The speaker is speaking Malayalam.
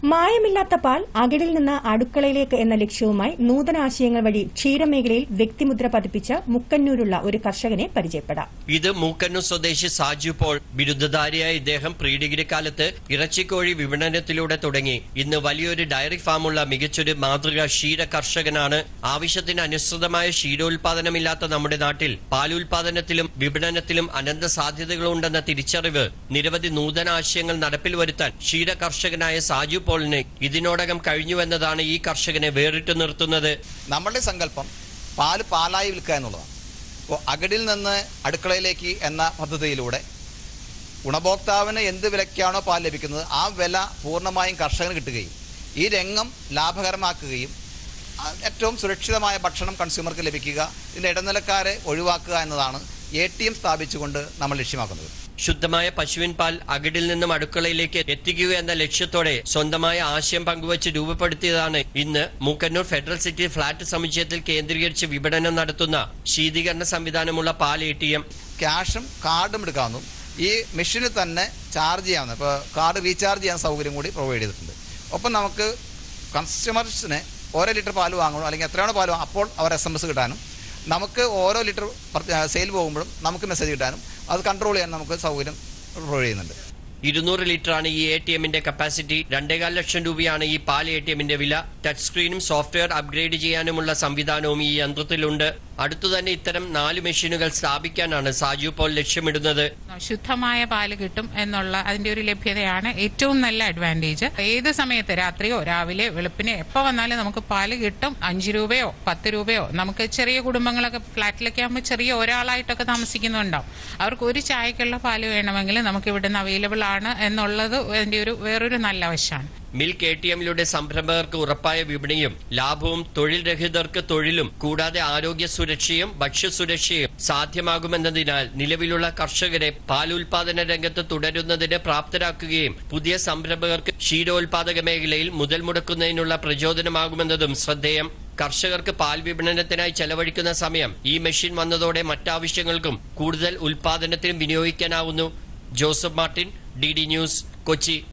മായമില്ലാത്ത പാൽ അകിടിൽ നിന്ന് അടുക്കളയിലേക്ക് എന്ന ലക്ഷ്യവുമായി നൂതനാശയങ്ങൾ വഴി ക്ഷീരമേഖലയിൽ വ്യക്തിമുദ്ര പതിപ്പിച്ച മുക്കന്നൂരുള്ള ഒരു കർഷകനെ പരിചയപ്പെടാം ഇത് മൂക്കന്നൂർ സ്വദേശി സാജു പോൾ ബിരുദധാരിയായ ഇദ്ദേഹം പ്രീ ഡിഗ്രി കാലത്ത് ഇറച്ചിക്കോഴി വിപണനത്തിലൂടെ തുടങ്ങി ഇന്ന് വലിയൊരു ഡയറി ഫാമുള്ള മികച്ചൊരു മാതൃക ക്ഷീര കർഷകനാണ് ആവശ്യത്തിന് അനുസൃതമായ ക്ഷീരോത്പാദനമില്ലാത്ത നമ്മുടെ നാട്ടിൽ പാലുൽപാദനത്തിലും വിപണനത്തിലും അനന്ത സാധ്യതകളുണ്ടെന്ന തിരിച്ചറിവ് നിരവധി നൂതന ആശയങ്ങൾ നടപ്പിൽ വരുത്താൻ ക്ഷീര കർഷകനായ സാജു പോളിന് ഇതിനോടകം കഴിഞ്ഞുവെന്നതാണ് ഈ കർഷകനെ വേറിട്ടു നിർത്തുന്നത് നമ്മളുടെ സങ്കല്പം പാല് പാലായി വിൽക്കുക എന്നുള്ളതാണ് അപ്പോൾ അകടിൽ നിന്ന് അടുക്കളയിലേക്ക് എന്ന പദ്ധതിയിലൂടെ ഗുണഭോക്താവിന് എന്ത് വിലയ്ക്കാണോ പാൽ ലഭിക്കുന്നത് ആ വില പൂർണ്ണമായും കർഷകന് കിട്ടുകയും ഈ രംഗം ലാഭകരമാക്കുകയും ആ, ഏറ്റവും സുരക്ഷിതമായ ഭക്ഷണം കൺസ്യൂമർക്ക് ലഭിക്കുക ഇതിൻ്റെ ഇടനിലക്കാരെ ഒഴിവാക്കുക എന്നതാണ് എ ടി എം സ്ഥാപിച്ചുകൊണ്ട് നമ്മൾ ലക്ഷ്യമാക്കുന്നത് ശുദ്ധമായ പശുവിൻ പാൽ അകിടിൽ നിന്നും അടുക്കളയിലേക്ക് എത്തിക്കുക എന്ന ലക്ഷ്യത്തോടെ സ്വന്തമായ ആശയം പങ്കുവച്ച് രൂപപ്പെടുത്തിയതാണ് ഇന്ന് മൂക്കന്നൂർ ഫെഡറൽ സിറ്റി ഫ്ളാറ്റ് സമുച്ചയത്തിൽ കേന്ദ്രീകരിച്ച് വിപണനം നടത്തുന്ന ശീതീകരണ സംവിധാനമുള്ള പാൽ എ ടി എം ക്യാഷും കാർഡും എടുക്കാവുന്നു ഈ മെഷീനിൽ തന്നെ ചാർജ് ചെയ്യാവുന്ന ഇപ്പോൾ കാർഡ് റീചാർജ് ചെയ്യാൻ സൗകര്യം കൂടി പ്രൊവൈഡ് ചെയ്തിട്ടുണ്ട് ഒപ്പം നമുക്ക് കസ്റ്റമേഴ്സിന് ഓരോ ലിറ്റർ പാൽ വാങ്ങണം അല്ലെങ്കിൽ എത്രയാണോ പാൽ വാങ്ങും അപ്പോൾ അവർ എസ് എം എസ് കിട്ടാനും നമുക്ക് ഓരോ ലിറ്റർ സെയിൽ പോകുമ്പോഴും നമുക്ക് മെസ്സേജ് കിട്ടാനും അത് കൺട്രോൾ ചെയ്യാൻ നമുക്ക് സൗകര്യം പ്രൊവൈഡ് ചെയ്യുന്നുണ്ട് ഇരുന്നൂറ് ലിറ്ററാണ് ഈ എ ടി എമ്മിന്റെ കപ്പാസിറ്റി രണ്ടേകാൽ ലക്ഷം രൂപയാണ് ഈ പാൽ എ ടി എമ്മിന്റെ വില ടച്ച് സ്ക്രീനും സോഫ്റ്റ്വെയർ അപ്ഗ്രേഡ് ചെയ്യാനുമുള്ള സംവിധാനവും ഈ യന്ത്രത്തിലുണ്ട് അടുത്തു തന്നെ ഇത്തരം നാല് മെഷീനുകൾ സ്ഥാപിക്കാനാണ് സാജു പോൾ ലക്ഷ്യമിടുന്നത് ശുദ്ധമായ പാല് കിട്ടും എന്നുള്ള അതിന്റെ ഒരു ലഭ്യതയാണ് ഏറ്റവും നല്ല അഡ്വാൻറ്റേജ് ഏത് സമയത്ത് രാത്രിയോ രാവിലെ വെളുപ്പിനെ എപ്പോ വന്നാലും നമുക്ക് പാല് കിട്ടും അഞ്ച് രൂപയോ പത്ത് രൂപയോ നമുക്ക് ചെറിയ കുടുംബങ്ങളൊക്കെ ഫ്ലാറ്റിലൊക്കെ ആകുമ്പോൾ ചെറിയ ഒരാളായിട്ടൊക്കെ താമസിക്കുന്നുണ്ടാവും അവർക്ക് ഒരു ചായക്കുള്ള പാല് വേണമെങ്കിൽ നമുക്ക് ഇവിടുന്ന് അവൈലബിൾ ആണ് എന്നുള്ളത് അതിന്റെ ഒരു വേറൊരു നല്ല വശമാണ് മിൽക്ക് എ ടി എമ്മിലൂടെ സംരംഭകർക്ക് ഉറപ്പായ വിപണിയും ലാഭവും തൊഴിൽ രഹിതർക്ക് തൊഴിലും കൂടാതെ ആരോഗ്യ സുരക്ഷയും ഭക്ഷ്യസുരക്ഷയും സാധ്യമാകുമെന്നതിനാൽ നിലവിലുള്ള കർഷകരെ പാലുൽപാദന രംഗത്ത് തുടരുന്നതിന് പ്രാപ്തരാക്കുകയും പുതിയ സംരംഭകർക്ക് ക്ഷീരോത്പാദക മേഖലയിൽ മുതൽ മുടക്കുന്നതിനുള്ള പ്രചോദനമാകുമെന്നതും ശ്രദ്ധേയം കർഷകർക്ക് പാൽ വിപണനത്തിനായി ചെലവഴിക്കുന്ന സമയം ഈ മെഷീൻ വന്നതോടെ മറ്റാവശ്യങ്ങൾക്കും കൂടുതൽ ഉൽപാദനത്തിനും വിനിയോഗിക്കാനാവുന്നു Joseph Martin D D news Kochi